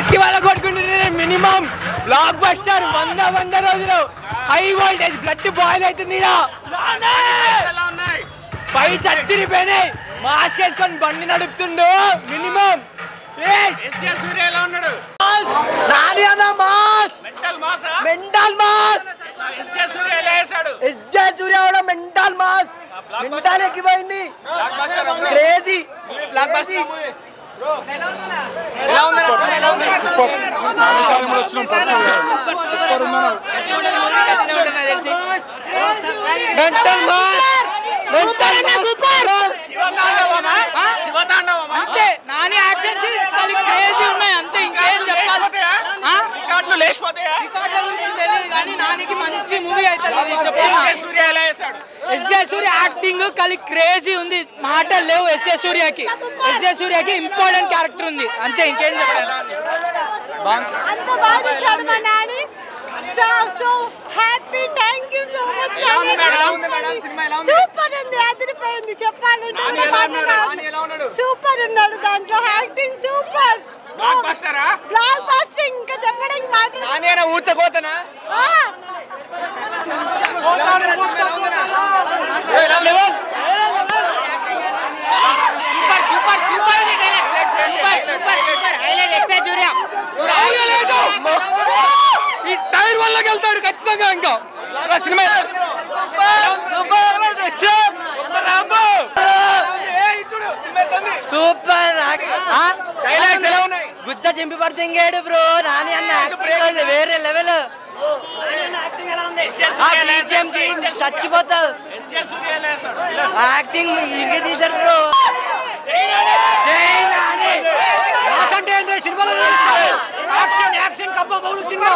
గట్టి వాళ్ళ కొట్టుకుంటుంటే minimum block buster వంద వంద రోజులు హై వోల్టేజ్ బ్లడ్ బాయిల్ అవుతుంది ఈడ. పై చత్తిరిపోయినాయి మాస్క్ వేసుకొని బండి నడుపుతుండు మినిమం నాని అన్న mass mental mass SJ Surya కూడా మెంటల్ మాస్ మెంటల్ ఎక్కిపోయింది క్రేజీ బ్లాక్ బస్టర్ ఈసారి కూడా వచ్చినాం పర్సనల్గా. సూపర్ ఉన్నాను. మెంటల్ మాస్ మెంటల్ అంతే నాని యాక్షన్ చాలా క్రేజీ ఉన్నాయి అంతే ఇంకేం చెప్పాలి ఆ? రికార్డుల గురించి తెలియదు కానీ నానికి మంచి మూవీ అవుతుంది ఇది చెప్తున్నా ఎస్జే సూర్య యాక్టింగ్ కలి క్రేజీ ఉంది మాటలు లేవు ఎస్జే సూర్యకి ఎస్జే సూర్యకి ఇంపార్టెంట్ క్యారెక్టర్ ఉంది అంతే ఇంకేం చెప్పలేదు అంత బాగా చేశాడు మా Nani so so happy thank you so much super ఉంది అదిరిపోయింది చెప్పాలంటే ఇంకా మాటలు రావు. సూపర్ ఉన్నాడు దాంట్లో యాక్టింగ్ సూపర్ బ్లాక్ బస్టర్ ఇంకా చెప్పడానికి మాటలు నాని ఊచకోతనా ఆ! Super super super super super highlight SJ Surya ఈ టైర్ వల్లకి వెళ్తాడు ఖచ్చితంగా ఇంకా ఆ సినిమా సూపర్ డైలాగ్స్ ఎలా ఉన్నాయి గుద్ద చింపి పడితే ఇంకేడు బ్రో నాని అన్న acting వేరే లెవెల్ కి చచ్చిపోతావు యాక్టింగ్ ఇరిగి తీశాడు బ్రో అంటే ఏంటో సినిమాలో యాక్షన్ యాక్షన్ కప్ప పౌడు సినిమా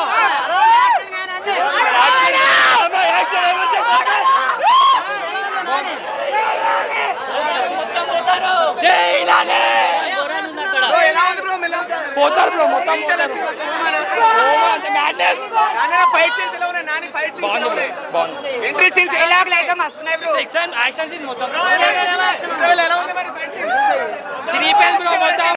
పోతారు బ్రో మొత్తం ఎంట్రీ సీన్స్ ఎలాగ అయితే మస్తున్నాయి బ్రో యాక్షన్ సీన్స్ మొత్తం ఎలా ఉంది మరి ఫైట్ సీన్ చిరిగిపోయింది బ్రో మొత్తం